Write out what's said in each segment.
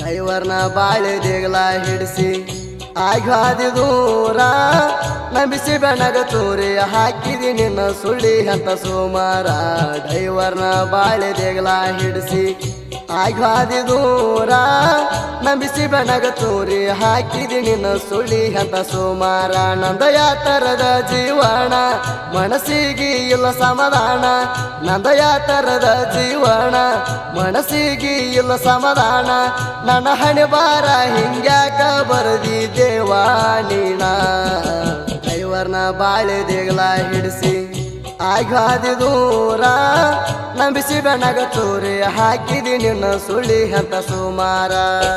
ಡ್ರೈವರ್ನ ಬಾಳೆ ದೇಗಲ ಹಿಡಿಸಿ ಆಗಾದಿ ದೂರ ನಂಬಿಸಿ ಬೆಣಗ ತೂರಿ ಹಾಕಿದಿ ನಿನ್ನ ಸುಳ್ಳಿ ಅಂತ ಸೋಮಾರ ಡ್ರೈವರ್ನ ಬಾಳೆ ದೇಗಲ ಹಿಡಿಸಿ ಆಗಾದಿ ದೂರ ನಂಬಿಸಿ ಬೆಣಗ ತೂರಿ ಹಾಕಿದಿ ನಿನ್ನ ಸುಳ್ಳಿ ಅಂತ ಸೋಮಾರ ನಂದ ಯಾತರದ ಜೀವನ ಮನಸ್ಸಿಗೆ ಇಲ್ಲ ಸಮಾಧಾನ ನಂದ ಯಾತರದ ಜೀವನ ಮನಸ್ಸಿಗೆ ಇಲ್ಲ ಸಮಾಧಾನ ನನ್ನ ಹಣೆ ಬಾರ ಹಿಂಗ್ಯಾಕ ಬರದಿ ದೇವಾನಿನ ಐವರ್ನ ಬಾಳೆ ದೇಗಲ ಹಿಡಿಸಿ ಆಗಾದಿ ದೂರ ನಂಬಿಸಿ ಬೆಣಗ ತೂರಿ ಹಾಕಿದಿ ನಿನ್ನ ಸುಳ್ಳಿ ಅಂತ ಸುಮಾರ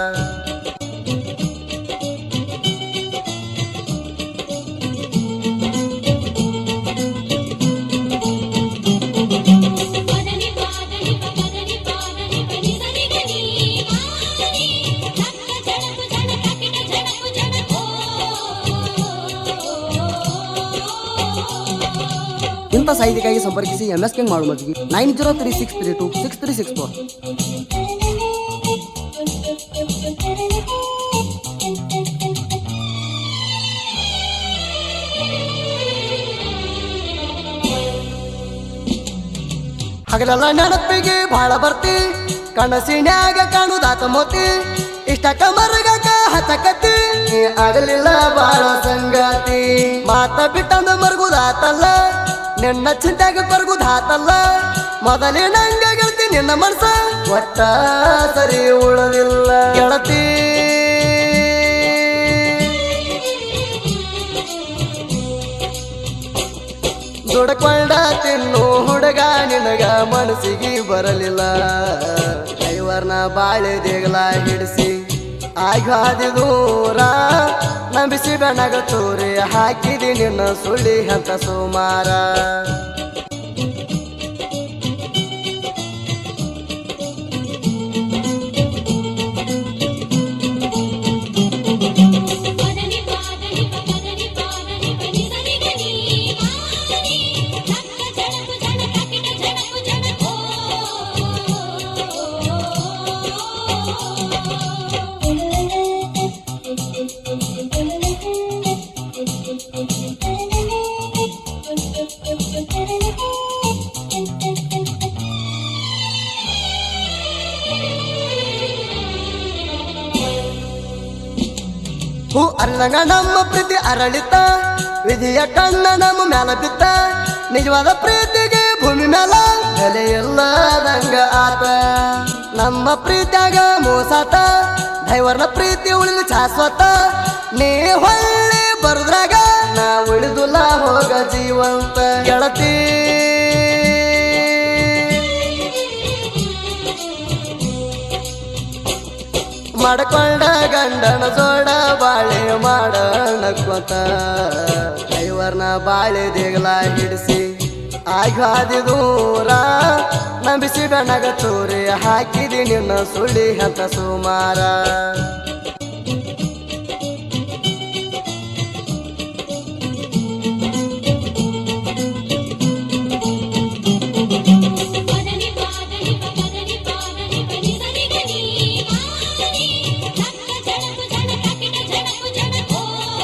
ಪದನಿ ಪಾದನಿ ಪದನಿ ಪಾದನಿ ಪನಿ ಸನಿ ಗನಿ ಮಾನಿ ಲಕ್ಕ ಜಡಕು ಜಡ ಕಕಿಟ ಜಡಕು ಜಡಕೋ ಇಂಥ ಸಾಹಿತ್ಯಕ್ಕಾಗಿ ಸಂಪರ್ಕಿಸಿ ಎಂ ಎಸ್ ಕೆಂಗ್ ಮಾಡು ಮಜ್ಗಿ nine zero three six three two six three six four ಹಗಲೆಲ್ಲ ನೆನಪಿಗೆ ಬಾಳ ಬರ್ತಿ ಕನಸಿನ್ಯಾಗ ಕಾಣುದಾತ ಮೋತಿ ಇಷ್ಟ ಕಮರ್ಗಕ ಹಚಕತಿ ನೀ ಆಗಲಿಲ್ಲ ಬಾಳ ಸಂಗಾತಿ ಮಾತ ಬಿಟ್ಟಂದ ಮರ್ಗುದಾತಲ್ಲ ನಿನ್ನ ಚಿಂತ್ಯಾಗ ಕೊರ್ಗುದಾತಲ್ಲ ಮೊದಲಿನಂಗ ಗೆಳತಿ ನಿನ್ನ ಮನಸ ಒಟ್ಟ ಸರಿ ಉಳದಿಲ್ಲ ಗೆಳತಿ ದುಡ್ಕೊಂಡ ತಿನ್ನು ಹುಡುಗ ನಿನಗ ಮನಸ್ಸಿಗೆ ಬರಲಿಲ್ಲ ಐವರ್ನ ಬಾಳೆ ದೇಗಲ ಹಿಡಿಸಿ ಆಗಾದಿ ದೂರ ನಂಬಿಸಿ ಬೆಣಗ ತೂರಿ ಹಾಕಿದಿ ನಿನ್ನ ಸುಳ್ಳಿ ಅಂತ ಸುಮಾರ ಪದನಿ ಪಾದನಿ ಪದನಿ ಪಾದನಿ ಪನಿ ಸನಿ ಗನಿ ಮಾನಿ ಲಕ್ಕ ಜಡಕು ಜಡ ಕಕಿಟ ಜಡಕು ಜಡಕೋ ಹೂ ಅರ್ಲಂಗ ನಮ್ಮ ಪ್ರೀತಿ ಅರಳಿತ ವಿಧಿಯ ಕಣ್ಣ ನಮ್ಮ ಮ್ಯಾಲ ಬಿತ್ತ ನಿಜವಾದ ಪ್ರೀತಿಗೆ ಭೂಮಿ ಮ್ಯಾಲ ಬೆಲೆ ಇಲ್ಲದಂಗ ಆತ ನಮ್ಮ ಪ್ರೀತಿಯಾಗ ಮೋಸಾತ ದೈವರ್ನ ಪ್ರೀತಿ ಉಳಿದು ಶಾಶ್ವತ ನೀ ಹೊಳ್ಳಿ ಬರುದ್ರಾಗ ನಾ ಉಳಿದುಲ್ಲ ಹೋಗ ಜೀವಂತ ಗೆಳತಿ ಮಾಡ್ಕೊಂಡ ಗಂಡನ ಜೋಡ ಬಾಳೆ ಮಾಡಣ ಕೊತ ಐವರ್ನ ಬಾಳೆ ದೇಗಲ ಹಿಡಿಸಿ ಆಗಾದಿ ದೂರ ನಂಬಿಸಿ ಬೆಣಗ ತೂರಿ ಹಾಕಿದಿ ನಿನ್ನ ಸುಳ್ಳಿ ಅಂತ ಸುಮಾರ ಪದನಿ ಪಾದನಿ ಪದನಿ ಪಾದನಿ ಪನಿ ಸನಿ ಗನಿ ಮಾನಿ ಲಕ್ಕ ಜಡಕು ಜಡ ಕಕಿಟ ಜಡಕು ಜಡಕೋ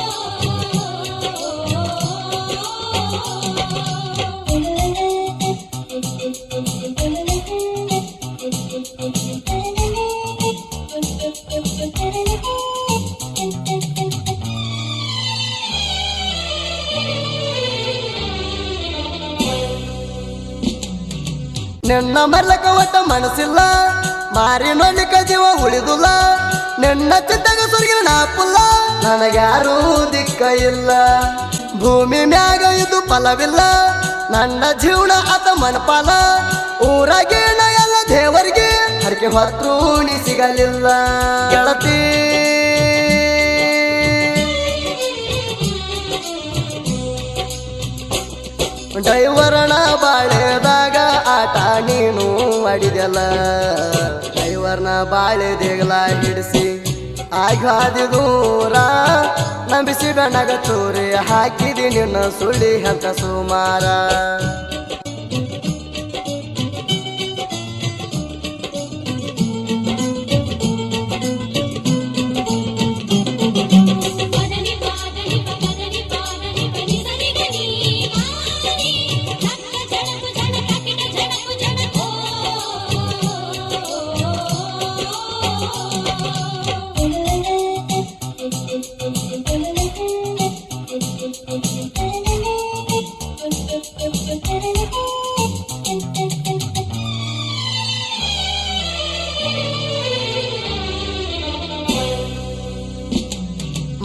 ನಿನ್ನ ಮರ್ಲಕ ಒಟ್ಟ ಮನಸ್ಸಿಲ್ಲ ಮಾರಿ ನೋಡ್ಲಿಕ್ಕ ಜೀವ ಉಳಿದುಲ್ಲ ನಿನ್ನ ಚಿತ್ತಗ ಸುರ್ಗಿನ ನಾಪುಲ್ಲ ನನಗ್ಯಾರೂ ದಿಕ್ಕ ಇಲ್ಲ ಭೂಮಿ ಮ್ಯಾಗ ಇದು ಫಲವಿಲ್ಲ ನನ್ನ ಜೀವನ ಆತ ಮನಪಾಲ ಊರಾಗೇನ ಎಲ್ಲ ದೇವರಿಗೆ ಹರಕೆ ಹೊತ್ತು ನೀ ಸಿಗಲಿಲ್ಲ ಗೆಳತಿ ಡ್ರೈವರನ ಬಾಳೆದಾಗ ಆಟ ನೀನು ಆಡಿದೆಲ್ಲ ಡ್ರೈವರ್ನ ಬಾಳೆ ದೇಗಲ ಹಿಡಿಸಿ ಆಗಾದಿ ದೂರ ನಂಬಿಸಿ ಬೆಣಗ ತೂರಿ ಹಾಕಿದಿ ನಿನ್ನ ಸುಳ್ಳಿ ಅಂತ ಸುಮಾರ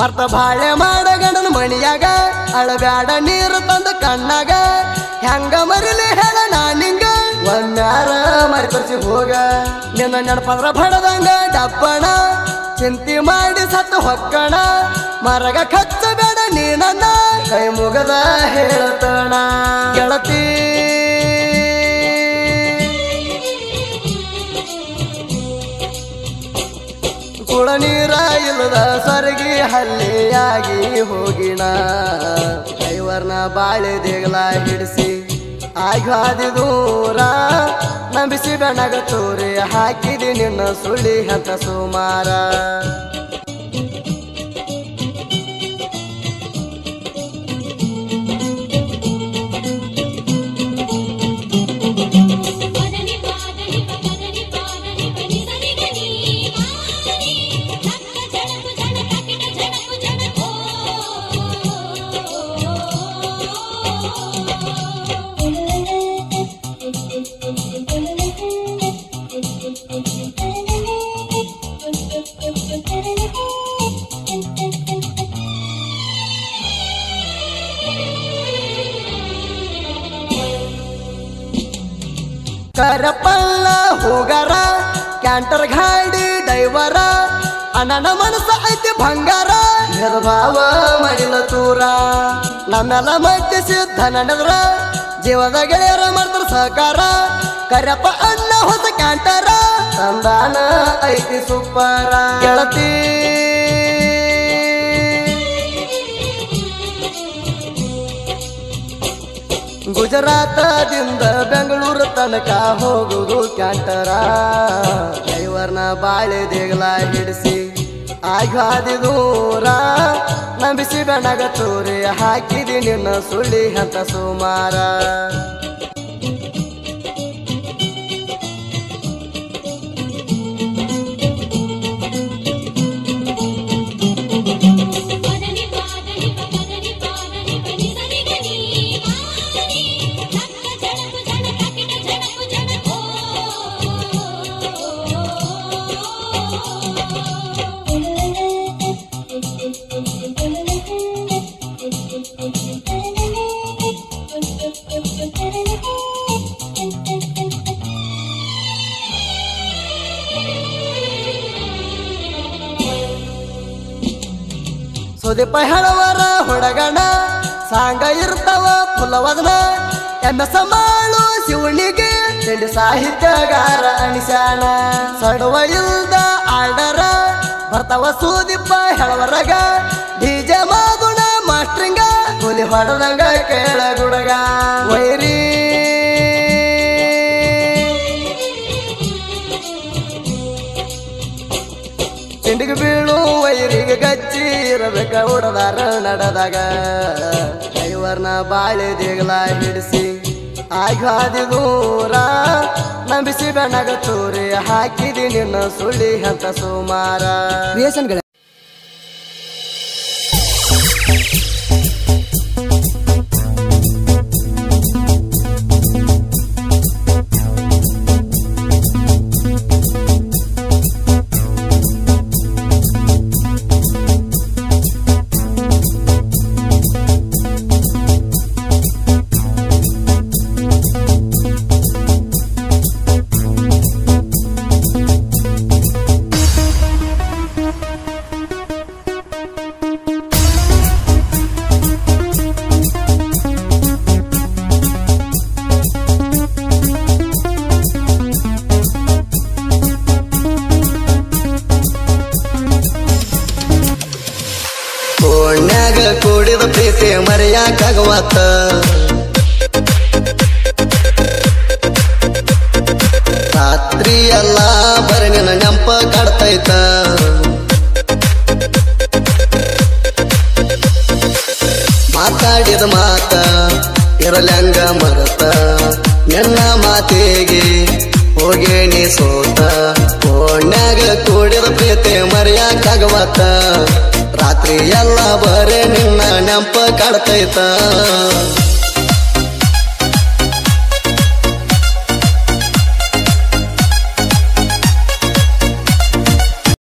ಮರ್ತ ಬಾಳೆ ಮಾಡ ಗಂಡನ ಮಣಿಯಾಗ ಅಳಬ್ಯಾಡ ನೀರು ತಂದ ಕಣ್ಣಾಗ ಹೆಂಗ ಮರಿಲಿ ಹೇಳ ನಾನಿಂಗ ಒಮ್ಮ್ಯಾರ ಮರಿಪರ್ಸಿ ಹೋಗ ನಿನ್ನ ನೆನಪಂದ್ರ ಬಡದಂಗ ಡಬ್ಬಣ ಚಿಂತಿ ಮಾಡಿ ಸತ್ತು ಹೊಕ್ಕಣ ಮರಗ ಕಚ್ಚಬೇಡ ನೀನನ್ನ ಕೈ ಮುಗದ ಹೇಳತಣ ಗೆಳತಿ ಕುಳ ನೀರ ಇಲ್ಲದ ಸರಗಿ ಹಲ್ಲಿಯಾಗಿ ಹೋಗಿಣ ಐವರ್ನ ಬಾಳೆ ದೇಗಲ ಹಿಡಿಸಿ ಆಗಾದಿ ದೂರ ನಂಬಿಸಿ ಬೆಣಗ ತೋರಿ ಹಾಕಿದಿ ನಿನ್ನ ಸುಳಿ ಹಂತ ಸುಮಾರ ಪದನಿ ಪಾದನಿ ಪದನಿ ಪಾದನಿ ಪನಿ ಸರಿಗನಿ ಮಾನಿ ನಕ್ಕ ಜಡಕು ಜಡ ಕಕಿಟ ಜಡಕು ಜಡಕೋ ಕರಪಲ್ಲ ಹೋಗರ ಕ್ಯಾಂಟರ್ ಗಾಡಿ ಡೈವರ ಅಣ್ಣನ ಮನಸ್ಸ ಐತಿ ಬಂಗಾರ ಭಾವ ಮಾಡಿಲ್ಲ ತೂರ ನಮ್ಮೆಲ್ಲ ಮಧ್ಯೆ ಸಿದ್ಧ ನಡೆದ್ರ ಜೀವದ ಗೆಳೆಯರ ಮಾಡ್ತಾರ ಸಹಕಾರ ಕರಪ್ಪ ಅಣ್ಣ ಹೊಸ ಕ್ಯಾಂಟರ ಸಂಧಾನ ಐತಿ ಸೂಪರ ಗೆಳತಿ ಗುಜರಾತದಿಂದ ಬೆಂಗಳೂರು ತನಕ ಹೋಗುವುದು ಕ್ಯಾಂಟರ ಡ್ರೈವರ್ನ ಬಾಳೆ ದೇಗಲ ಹಿಡಿಸಿ ಆಗಾದಿ ದೂರ ನಂಬಿಸಿ ಬೆಣಗ ತೋರಿ ಹಾಕಿದಿ ನಿನ್ನ ಸುಳ್ಳಿ ಹಂತ ಸುಮಾರ ಪದನಿ ಪಾದನಿ ಪದನಿ ಪಾದನಿ ಪನಿ ಸರಿಗನಿ ಮಾನಿ ನಕ್ಕ ಜಡಕು ಜಡ ಕಕಿಟ ಜಡಕು ಜಡಕೋ ಸುದೀಪ ಹೇಳವರ ಹುಡಗಣ ಸಾಂಗ ಇರ್ತಾವ ಫುಲವದನ ಎಮ್ಮಸ ಮಾಳು ಶಿವನಿಗೆ ತಿಂಡಿ ಸಾಹಿತ್ಯಗಾರ ಅನಿಶಾನ ಸಡುವ ಇಲ್ದ ಆರ್ಡರ ಬರ್ತಾವ ಸುದೀಪ ಹೇಳವರಗ ಡಿಜೆ ಮಾಗುಣ ಮಾಸ್ಟ್ರಿಂಗ ಹುಲಿ ಹೊಡೆದಂಗ ಕೇಳ ಗುಡಗ ವೈರಿ ತಿಂಡಿಗೆ ಬೀಳು ವೈರಿಗೆ ಗಚ್ಚಿ ಇರಬೇಕ ಉಡದಾರ ನಡೆದಾಗ ಐವರ್ನ ಬಾಳೆ ದೇಗಲ ಹಿಡಿಸಿ ಆಗಾದಿ ದೂರ ನಂಬಿಸಿ ಬೆಣಗ ತೋರಿ ಹಾಕಿದಿ ನಿನ್ನ ಸುಳ್ಳಿ ಹಂತ ಸುಮಾರ ಕ್ರಿಯೇಷನ್ಗಳ ಕೋಣ್ಯಾಗ ಕೂಡಿದ ಪ್ರೀತಿ ಮರೆಯಾಕಾಗವತ್ತ ರಾತ್ರಿ ಎಲ್ಲ ಬರೀ ನಿನ್ನ ನೆಂಪ ಕಾಡ್ತೈತ ಮಾತಾಡಿದ ಮಾತ ಇರಲಂಗ ಮರತ ನಿನ್ನ ಮಾತಿಗೆ ಹೋಗೇನಿ ಸೋತ ಕೋಣ್ಯಾಗ ಕೂಡಿದ ಪ್ರೀತಿ ಮರೆಯಾಕಾಗವತ್ತ ರಾತ್ರಿ ಎಲ್ಲ ಬರೇ ನಿನ್ನ ನೆಂಪ ಕಾಡ್ತೈತ